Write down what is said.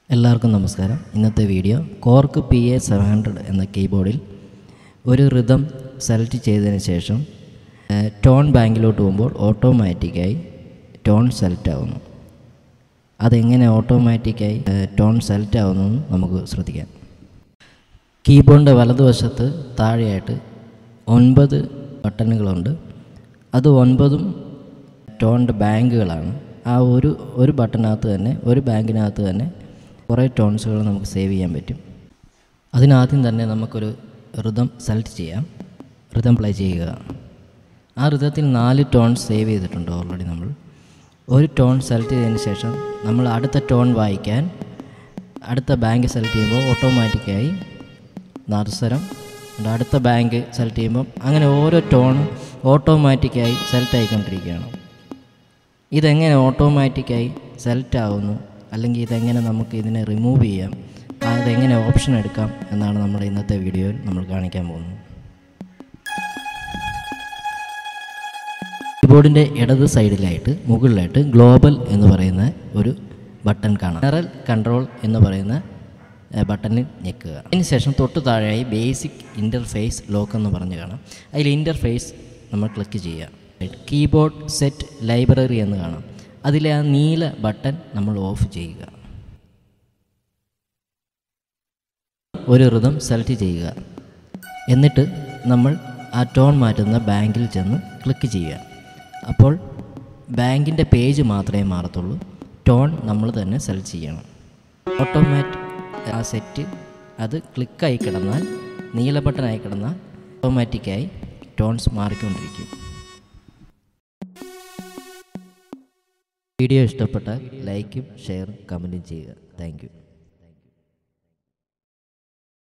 എല്ലാവർക്കും നമസ്കാരം ഇന്നത്തെ video Korg P A seven hundred എന്ന കീബോർഡിൽ ഒരു റിതം സെലക്ട് ചെയ്തതിന് ശേഷം ഏഹ്, ടോൺ ബാങ്കിലോട്ട് പോകുമ്പോൾ ഓട്ടോമാറ്റിക്കായി ടോൺ സെലക്ട് ആവുന്നു അതെങ്ങനെ ഓട്ടോമാറ്റിക്കായി ഏഹ്, ടോൺ സെലക്ട് ആവുന്നതെന്ന് നമുക്ക് ശ്രദ്ധിക്കാം കീബോർഡിൻ്റെ വലതുവശത്ത് താഴെയായിട്ട് ഒൻപത് ബട്ടണുകളുണ്ട് അത് ഒൻപതും ടോണിൻ്റെ ബാങ്കുകളാണ് ആ ഒരു ഒരു ബട്ടനകത്ത് തന്നെ ഒരു ബാങ്കിനകത്ത് തന്നെ കുറേ ടോൺസുകൾ നമുക്ക് സേവ് ചെയ്യാൻ പറ്റും അതിനാദ്യം തന്നെ നമുക്കൊരു ഋതം സെലക്ട് ചെയ്യാം ഋതം പ്ലേ ചെയ്യുക ആ ഋതത്തിൽ നാല് ടോൺ സേവ് ചെയ്തിട്ടുണ്ട് ഓൾറെഡി നമ്മൾ ഒരു ടോൺ സെലക്ട് ചെയ്തതിന് ശേഷം നമ്മൾ അടുത്ത ടോൺ വായിക്കാൻ അടുത്ത ബാങ്ക് സെലക്ട് ചെയ്യുമ്പോൾ ഓട്ടോമാറ്റിക്കായി നർസരം ഉണ്ട്. അടുത്ത ബാങ്ക് സെലക്ട് ചെയ്യുമ്പം അങ്ങനെ ഓരോ ടോണും ഓട്ടോമാറ്റിക്കായി സെലക്ട് ആയിക്കൊണ്ടിരിക്കുകയാണ് ഇതെങ്ങനെ ഓട്ടോമാറ്റിക്കായി സെലക്ട് ആവുന്നു അല്ലെങ്കിൽ ഇതെങ്ങനെ നമുക്ക് ഇതിനെ റിമൂവ് ചെയ്യാം അതെങ്ങനെ ഓപ്ഷൻ എടുക്കാം എന്നാണ് നമ്മുടെ ഇന്നത്തെ വീഡിയോയിൽ നമ്മൾ കാണിക്കാൻ പോകുന്നത് കീബോർഡിൻ്റെ ഇടത് സൈഡിലായിട്ട് മുകളിലായിട്ട് ഗ്ലോബൽ എന്ന് പറയുന്ന ഒരു ബട്ടൺ കാണാം ജനറൽ കൺട്രോൾ എന്ന് പറയുന്ന ഏഹ്, ബട്ടണിൽ ഞെക്കുക അതിനുശേഷം തൊട്ട് താഴെയായി ബേസിക് ഇൻ്റർഫേസ് ലോക്ക് എന്ന് പറഞ്ഞ് കാണാം അതിൽ ഇൻ്റർഫേസ് നമ്മൾ ക്ലിക്ക് ചെയ്യുക കീബോർഡ് സെറ്റ് ലൈബ്രറി എന്ന് കാണാം അതിലെ ആ നീല ബട്ടൺ നമ്മൾ ഓഫ് ചെയ്യുക ഒരു ഋതം സെലക്ട് ചെയ്യുക എന്നിട്ട് നമ്മൾ ആ ടോൺ മാറ്റുന്ന ബാങ്കിൽ ചെന്ന് ക്ലിക്ക് ചെയ്യുക അപ്പോൾ ബാങ്കിൻ്റെ പേജ് മാത്രമേ മാറത്തുള്ളൂ ടോൺ നമ്മൾ തന്നെ സെലക്ട് ചെയ്യണം ഓട്ടോമാറ്റ് ആ സെറ്റ് അത് ക്ലിക്കായി കിടന്നാൽ നീല ബട്ടണായി കിടന്നാൽ ഓട്ടോമാറ്റിക്കായി ടോൺസ് മാറിക്കൊണ്ടിരിക്കും വീഡിയോ ഇഷ്ടപ്പെട്ടാൽ ലൈക്കും ഷെയറും കമൻറ്റും ചെയ്യുക താങ്ക്